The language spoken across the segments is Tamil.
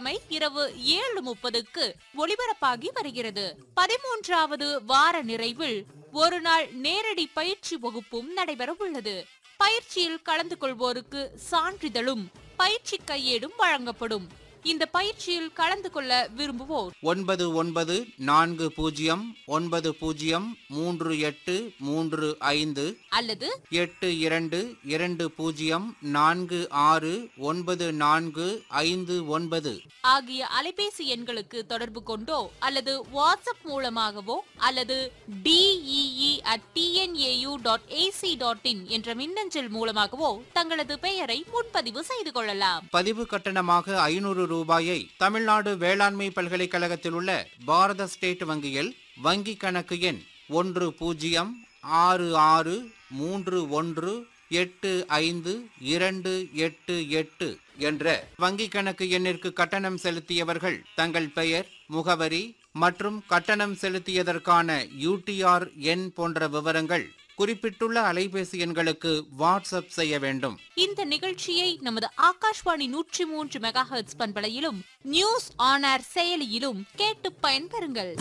ஞாயிற்றுக்கிழமை இரவு ஏழு முப்பதுக்கு ஒளிபரப்பாகி வருகிறது பதிமூன்றாவது வார நிறைவில் ஒரு நாள் நேரடி பயிற்சி வகுப்பும் நடைபெற உள்ளது பயிற்சியில் கலந்து கொள்வோருக்கு சான்றிதழும் பயிற்சி கையேடும் வழங்கப்படும் இந்த பயிற்சியில் கலந்து கொள்ள விரும்புவோர் ஒன்பது ஒன்பது நான்கு பூஜ்ஜியம் ஒன்பது பூஜ்ஜியம் மூன்று எட்டு மூன்று ஐந்து அல்லது எட்டு இரண்டு இரண்டு பூஜ்ஜியம் நான்கு ஆறு ஒன்பது நான்கு ஐந்து ஒன்பது ஆகிய அலைபேசி எண்களுக்கு தொடர்பு கொண்டோ அல்லது வாட்ஸ்அப் மூலமாகவோ அல்லது DEE at TNAU dot AC dot in என்ற மின்னஞ்சல் மூலமாகவோ தங்களது பெயரை முன்பதிவு செய்து கொள்ளலாம் பதிவு கட்டணமாக ஐநூறு ரூபாயை தமிழ்நாடு வேளாண்மை பல்கலைக்கழகத்தில் உள்ள பாரத ஸ்டேட் வங்கியில் வங்கி கணக்கு எண் ஒன்று பூஜ்ஜியம் ஆறு ஆறு மூன்று ஒன்று எட்டு ஐந்து இரண்டு எட்டு எட்டு என்ற வங்கி கணக்கு எண்ணிற்கு கட்டணம் செலுத்தியவர்கள் தங்கள் பெயர் முகவரி மற்றும் கட்டணம் செலுத்தியதற்கான யூடிஆர் எண் போன்ற விவரங்கள் குறிப்பிட்டுள்ள அலைபேசி எண்களுக்கு வாட்ஸ்அப் செய்ய வேண்டும் இந்த நிகழ்ச்சியை நமது ஆகாஷ்வாணி நூற்றி மூன்று மெகா ஹெர்ட்ஸ் பண்பலையிலும் நியூஸ் ஆன் ஏர் செயலியிலும் கேட்டு பயன்பெறுங்கள்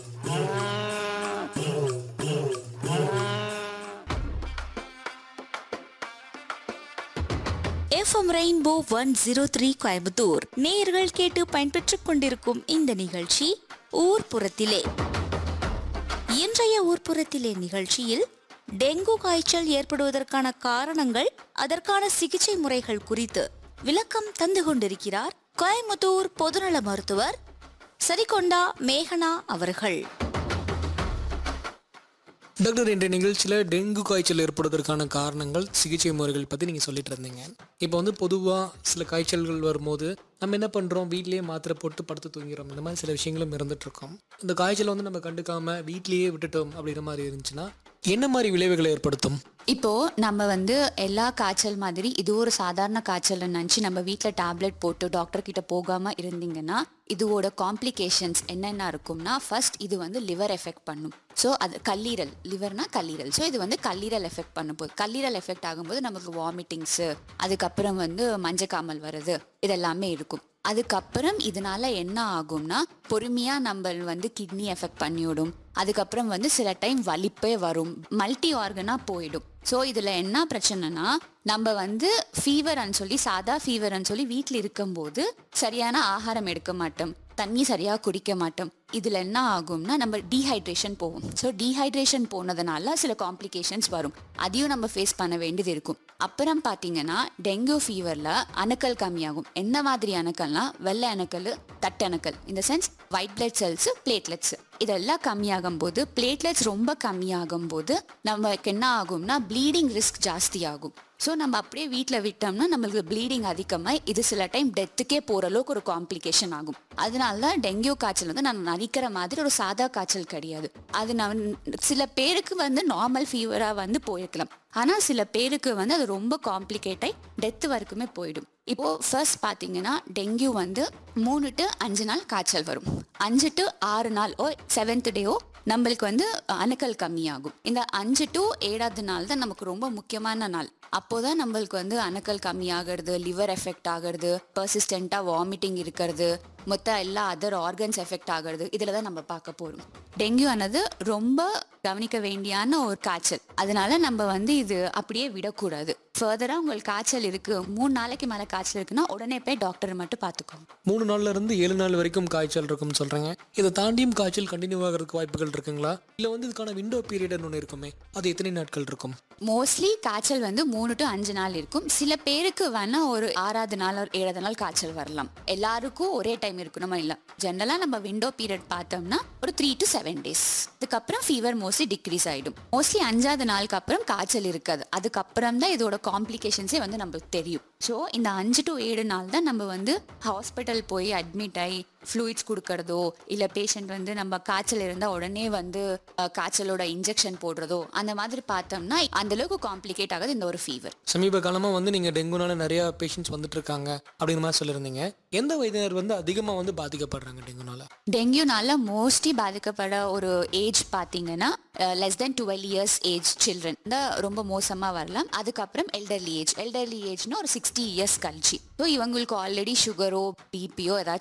FM rainbow one zero three Coimbatore நேயர்கள் கேட்டு பயன்பெற்றுக் கொண்டிருக்கும் இந்த நிகழ்ச்சி ஊர்ப்புறத்திலே இன்றைய ஊர்ப்புறத்திலே நிகழ்ச்சியில் டெங்கு காய்ச்சல் ஏற்படுவதற்கான காரணங்கள் அதற்கான சிகிச்சை முறைகள் குறித்து விளக்கம் தந்து கொண்டிருக்கிறார் கோயம்புத்தூர் பொதுநல மருத்துவர் சரிகொண்டா மேகனா அவர்கள் டாக்டர் இன்றைய நிகழ்ச்சியில் டெங்கு காய்ச்சல் ஏற்படுவதற்கான காரணங்கள் சிகிச்சை முறைகள் பற்றி நீங்கள் சொல்லிட்டு இருந்தீங்க இப்போ வந்து பொதுவாக சில காய்ச்சல்கள் வரும்போது நம்ம என்ன பண்ணுறோம் வீட்லேயே மாத்திரை போட்டு படுத்து தூங்கிறோம் இந்த மாதிரி சில விஷயங்களும் இருந்துட்டு இருக்கோம் இந்த காய்ச்சலை வந்து நம்ம கண்டுக்காம வீட்லேயே விட்டுட்டோம் அப்படின்ற மாதிரி இருந்துச்சுன்னா என்ன மாதிரி விளைவுகளை ஏற்படுத்தும் இப்போ நம்ம வந்து எல்லா காய்ச்சல் மாதிரி இது ஒரு சாதாரண காய்ச்சல் நினச்சி நம்ம வீட்டில் டேப்லெட் போட்டு டாக்டர் கிட்ட போகாம இருந்தீங்கன்னா இதுவோட காம்ப்ளிகேஷன்ஸ் என்னென்ன இருக்கும்னா ஃபர்ஸ்ட் இது வந்து லிவர் எஃபெக்ட் பண்ணும் ஸோ அது கல்லீரல் லிவர்னா கல்லீரல் ஸோ இது வந்து கல்லீரல் எஃபெக்ட் பண்ணும் போது கல்லீரல் எஃபெக்ட் ஆகும்போது நமக்கு வாமிட்டிங்ஸு அதுக்கப்புறம் வந்து மஞ்சக்காமல் வருது இதெல்லாமே இருக்கும் அதுக்கப்புறம் இதனால என்ன ஆகும்னா பொறுமையா நம்ம வந்து கிட்னி எஃபெக்ட் பண்ணிவிடும் அதுக்கப்புறம் வந்து சில டைம் வலிப்பே வரும் மல்டி ஆர்கனா போயிடும் ஸோ இதில் என்ன பிரச்சனைனா நம்ம வந்து ஃபீவர்னு சொல்லி சாதா ஃபீவர்னு சொல்லி வீட்டில் இருக்கும்போது சரியான ஆகாரம் எடுக்க மாட்டோம் தண்ணி சரியாக குடிக்க மாட்டோம் இதில் என்ன ஆகும்னா நம்ம டீஹைட்ரேஷன் போகும் ஸோ டீஹைட்ரேஷன் போனதுனால சில காம்ப்ளிகேஷன்ஸ் வரும் அதையும் நம்ம ஃபேஸ் பண்ண வேண்டியது இருக்கும் அப்புறம் பார்த்தீங்கன்னா டெங்கு ஃபீவரில் அணுக்கள் கம்மியாகும் என்ன மாதிரி அணுக்கள்னா வெள்ளை அணுக்கள் தட்டு அணுக்கள் இந்த சென்ஸ் ஒயிட் பிளட் செல்ஸ் பிளேட்லெட்ஸ் இதெல்லாம் கம்மியாகும் போது பிளேட்லெட்ஸ் ரொம்ப கம்மியாகும் போது நமக்கு என்ன ஆகும்னா ப்ளீடிங் ரிஸ்க் ஜாஸ்தி ஆகும் ஸோ நம்ம அப்படியே வீட்டில் விட்டோம்னா நம்மளுக்கு ப்ளீடிங் அதிகமாக இது சில டைம் டெத்துக்கே போகிற அளவுக்கு ஒரு காம்ப்ளிகேஷன் ஆகும் அதனால தான் டெங்கு காய்ச்சல் வந்து நான் நினைக்கிற மாதிரி ஒரு சாதா காய்ச்சல் கிடையாது அது நான் சில பேருக்கு வந்து நார்மல் ஃபீவராக வந்து போயிருக்கலாம் ஆனால் சில பேருக்கு வந்து அது ரொம்ப காம்ப்ளிகேட் ஆகி டெத்து வரைக்குமே போயிடும் இப்போ ஃபர்ஸ்ட் பார்த்தீங்கன்னா டெங்கு வந்து மூணு டு அஞ்சு நாள் காய்ச்சல் வரும் அஞ்சு டு ஆறு நாள் ஓ செவன்த் டேயோ நம்மளுக்கு வந்து அணுக்கள் கம்மியாகும் இந்த அஞ்சு டு ஏழாவது நாள் தான் நமக்கு ரொம்ப முக்கியமான நாள் அப்போதான் நம்மளுக்கு வந்து அணுக்கள் கம்மியாகிறது லிவர் எஃபெக்ட் ஆகிறது பர்சிஸ்டண்ட்டாக வாமிட்டிங் இருக்கிறது மொத்த எல்லா அதர் ஆர்கன்ஸ் எஃபெக்ட் ஆகிறது இதில் தான் நம்ம பார்க்க போகிறோம் டெங்கு ஆனது ரொம்ப கவனிக்க வேண்டியான ஒரு காய்ச்சல் அதனால நம்ம வந்து இது அப்படியே விடக்கூடாது ஃபர்தராக உங்களுக்கு காய்ச்சல் இருக்கு மூணு நாளைக்கு மேலே காய்ச்சல் இருக்குன்னா உடனே போய் டாக்டரை மட்டும் பார்த்துக்கோங்க மூணு நாள்ல இருந்து ஏழு நாள் வரைக்கும் காய்ச்சல் இருக்கும்னு சொல்றாங்க இதை தாண்டியும் காய்ச்சல் கண்டினியூ ஆகிறதுக்கு வாய்ப்புகள் இருக்குங்களா இல்ல வந்து இதுக்கான விண்டோ பீரியட்னு ஒன்று இருக்குமே அது எத்தனை நாட்கள் இருக்கும் மோஸ்ட்லி காய்ச்சல் வந்து மூணு டு அஞ்சு நாள் இருக்கும் சில பேருக்கு வேணா ஒரு ஆறாவது நாள் ஒரு ஏழாவது நாள் காய்ச்சல் வரலாம் எல்லாருக்கும் ஒரே டைம் இருக்கணுமா இல்லை ஜென்ரலாக நம்ம விண்டோ பீரியட் பார்த்தோம்னா ஒரு த்ரீ டு செவன் டேஸ் அதுக்கப்புறம் ஃபீவர் மோஸ்ட்லி டிக்ரீஸ் ஆகிடும் மோஸ்ட்லி அஞ்சாவது நாளுக்கு அப்புறம் காய்ச்சல் இருக்காது அதுக்கப்புறம் தான் இதோட காம்ப்ளிகேஷன்ஸே வந்து நம்மளுக்கு தெரியும் ஸோ இந்த அஞ்சு டு ஏழு நாள் தான் நம்ம வந்து ஹாஸ்பிட்டல் போய் அட்மிட் ஆகி ஃப்ளூயிட்ஸ் கொடுக்கறதோ இல்லை பேஷண்ட் வந்து நம்ம காய்ச்சல் இருந்தால் உடனே வந்து அஹ், காய்ச்சலோட இன்ஜெக்ஷன் போடுறதோ அந்த மாதிரி பார்த்தோம்னா அந்த அளவுக்கு காம்ப்ளிகேட் ஆகுது இந்த ஒரு ஃபீவர் சமீப காலமா வந்து நீங்க டெங்குனால நிறைய பேஷண்ட்ஸ் வந்துட்டு இருக்காங்க அப்படிங்கிற மாதிரி சொல்லியிருந்தீங்க எந்த வயதினர் வந்து அதிகமா வந்து பாதிக்கப்படுறாங்க டெங்குனால டெங்கியூனால மோஸ்ட்லி பாதிக்கப்பட ஒரு ஏஜ் பார்த்தீங்கன்னா less than twelve years age children தான் ரொம்ப மோசமாக வரலாம் அதுக்கப்புறம் எல்டர்லி ஏஜ் எல்டர்லி ஏஜ்னா ஒரு சிக்ஸ்டி இயர்ஸ் கழிச்சு ஸோ இவங்களுக்கு ஆல்ரெடி சுகரோ பிபியோ ஏதாச்சும்